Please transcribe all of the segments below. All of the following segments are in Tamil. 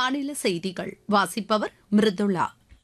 மாநில செய்திகள் வாசிப்பவர் மிருதுளா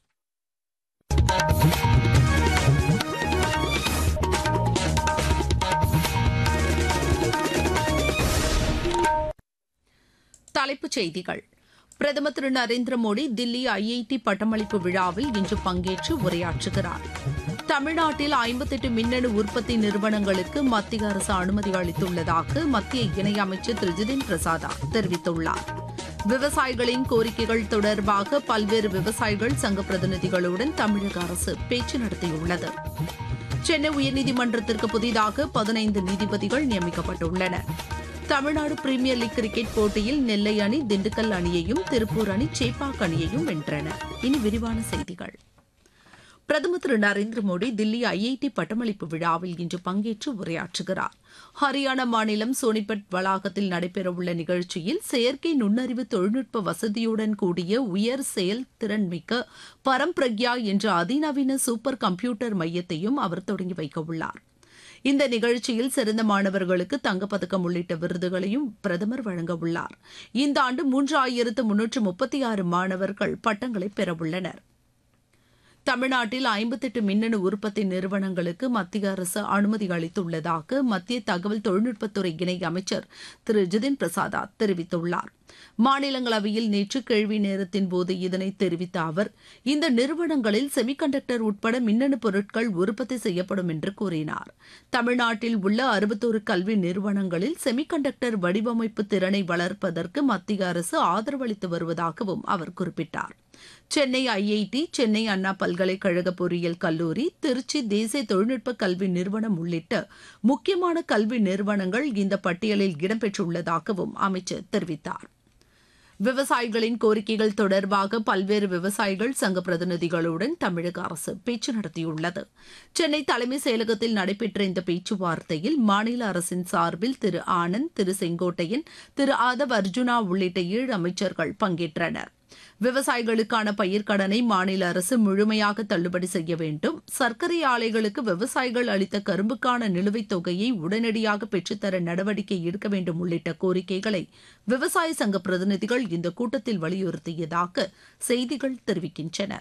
தலைப்புச் செய்திகள் பிரதமர் திரு நரேந்திர மோடி தில்லி ஐஐடி பட்டமளிப்பு விழாவில் இன்று பங்கேற்று உரையாற்றுகிறார் தமிழ்நாட்டில் ஐம்பத்தெட்டு மின்னணு உற்பத்தி நிறுவனங்களுக்கு மத்திய அரசு அனுமதி அளித்துள்ளதாக மத்திய இணையமைச்சர் திரு ஜிதின் பிரசாதா தெரிவித்துள்ளார் விவசாயிகளின் கோரிக்கைகள் தொடர்பாக பல்வேறு விவசாயிகள் சங்க பிரதிநிதிகளுடன் தமிழக அரசு பேச்சு நடத்தியுள்ளது சென்னை உயர்நீதிமன்றத்திற்கு புதிதாக பதினைந்து நீதிபதிகள் நியமிக்கப்பட்டுள்ளனர் தமிழ்நாடு பிரீமியர் லீக் கிரிக்கெட் போட்டியில் நெல்லை அணி திண்டுக்கல் அணியையும் திருப்பூர் அணி சேப்பாக் அணியையும் வென்றன இனி விரிவான செய்திகள் பிரதமர் திரு நரேந்திர மோடி தில்லி ஐஐடி பட்டமளிப்பு விழாவில் இன்று பங்கேற்று உரையாற்றுகிறார் ஹரியானா மாநிலம் சோனிபட் வளாகத்தில் நடைபெறவுள்ள நிகழ்ச்சியில் செயற்கை நுண்ணறிவு தொழில்நுட்ப வசதியுடன் கூடிய உயர் செயல் திறன்மிக்க பரம்பிரக்யா என்ற அதிநவீன சூப்பர் கம்ப்யூட்டர் மையத்தையும் அவர் தொடங்கி வைக்கவுள்ளார் இந்த நிகழ்ச்சியில் சிறந்த மாணவர்களுக்கு தங்கப்பதக்கம் உள்ளிட்ட விருதுகளையும் பிரதமர் வழங்க உள்ளார் இந்த ஆண்டு மூன்றாயிரத்து முன்னூற்று முப்பத்தி ஆறு மாணவர்கள் பட்டங்களை பெறவுள்ளனர் தமிழ்நாட்டில் ஐம்பத்தெட்டு மின்னணு உற்பத்தி நிறுவனங்களுக்கு மத்திய அரசு அனுமதி அளித்துள்ளதாக மத்திய தகவல் தொழில்நுட்பத்துறை இணை அமைச்சர் திரு ஜிதின் பிரசாதா தெரிவித்துள்ளார் மாநிலங்களவையில் நேற்று கேள்வி நேரத்தின் போது இதனை தெரிவித்த அவர் இந்த நிறுவனங்களில் செமிகண்டக்டர் உட்பட மின்னணு பொருட்கள் உற்பத்தி செய்யப்படும் என்று கூறினார் தமிழ்நாட்டில் உள்ள அறுபத்தோரு கல்வி நிறுவனங்களில் செமிகண்டக்டர் வடிவமைப்பு திறனை வளர்ப்பதற்கு மத்திய அரசு ஆதரவளித்து வருவதாகவும் அவர் குறிப்பிட்டார் சென்னை ஐஐடி சென்னை அண்ணா பல்கலைக்கழக பொறியியல் கல்லூரி திருச்சி தேசிய தொழில்நுட்ப கல்வி நிறுவனம் உள்ளிட்ட முக்கியமான கல்வி நிறுவனங்கள் இந்த பட்டியலில் இடம்பெற்றுள்ளதாகவும் அமைச்சர் தெரிவித்தார் விவசாயிகளின் கோரிக்கைகள் தொடர்பாக பல்வேறு விவசாயிகள் சங்க பிரதிநிதிகளுடன் தமிழக அரசு பேச்சு நடத்தியுள்ளது சென்னை தலைமைச் செயலகத்தில் நடைபெற்ற இந்த பேச்சுவார்த்தையில் மாநில அரசின் சார்பில் திரு ஆனந்த் திரு செங்கோட்டையன் திரு ஆதவ் அர்ஜுனா உள்ளிட்ட ஏழு அமைச்சர்கள் பங்கேற்றனர் விவசாயிகளுக்கான பயிர்க்கடனை மாநில அரசு முழுமையாக தள்ளுபடி செய்ய வேண்டும் சர்க்கரை ஆலைகளுக்கு விவசாயிகள் அளித்த கரும்புக்கான நிலுவைத் தொகையை உடனடியாக பெற்றுத்தர நடவடிக்கை எடுக்க வேண்டும் உள்ளிட்ட கோரிக்கைகளை விவசாய சங்க பிரதிநிதிகள் இந்த கூட்டத்தில் வலியுறுத்தியதாக செய்திகள் தெரிவிக்கின்றன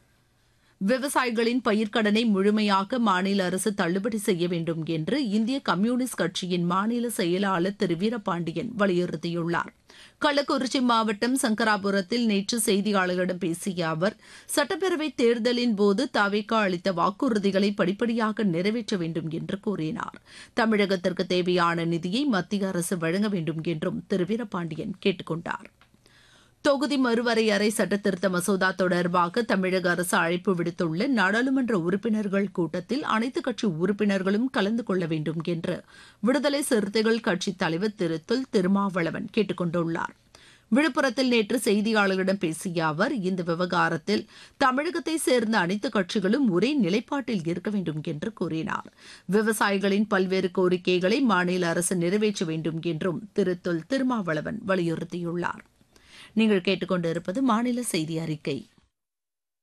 விவசாயிகளின் பயிர்க்கடனை முழுமையாக மாநில அரசு தள்ளுபடி செய்ய வேண்டும் என்று இந்திய கம்யூனிஸ்ட் கட்சியின் மாநில செயலாளர் திரு வீரபாண்டியன் வலியுறுத்தியுள்ளார் கள்ளக்குறிச்சி மாவட்டம் சங்கராபுரத்தில் நேற்று செய்தியாளர்களிடம் பேசிய அவர் சட்டப்பேரவை தேர்தலின் போது தவிக அளித்த வாக்குறுதிகளை படிப்படியாக நிறைவேற்ற வேண்டும் என்று கூறினார் தமிழகத்திற்கு தேவையான நிதியை மத்திய அரசு வழங்க வேண்டும் என்றும் திரு வீரபாண்டியன் கேட்டுக் கொண்டார் தொகுதி மறுவரையறை சட்டத்திருத்த மசோதா தொடர்பாக தமிழக அரசு அழைப்பு விடுத்துள்ள நாடாளுமன்ற உறுப்பினர்கள் கூட்டத்தில் அனைத்துக் கட்சி உறுப்பினர்களும் கலந்து கொள்ள வேண்டும் என்று விடுதலை சிறுத்தைகள் கட்சித் தலைவர் திரு தொல் திருமாவளவன் கேட்டுக் கொண்டுள்ளார் விழுப்புரத்தில் நேற்று செய்தியாளர்களிடம் பேசிய அவர் இந்த விவகாரத்தில் தமிழகத்தை சேர்ந்த அனைத்து கட்சிகளும் ஒரே நிலைப்பாட்டில் இருக்க வேண்டும் என்று கூறினார் விவசாயிகளின் பல்வேறு கோரிக்கைகளை மாநில அரசு நிறைவேற்ற வேண்டும் என்றும் திரு தொல் திருமாவளவன் வலியுறுத்தியுள்ளார் நீங்கள் கேட்டுக்கொண்டிருப்பது மாநில செய்தி அறிக்கை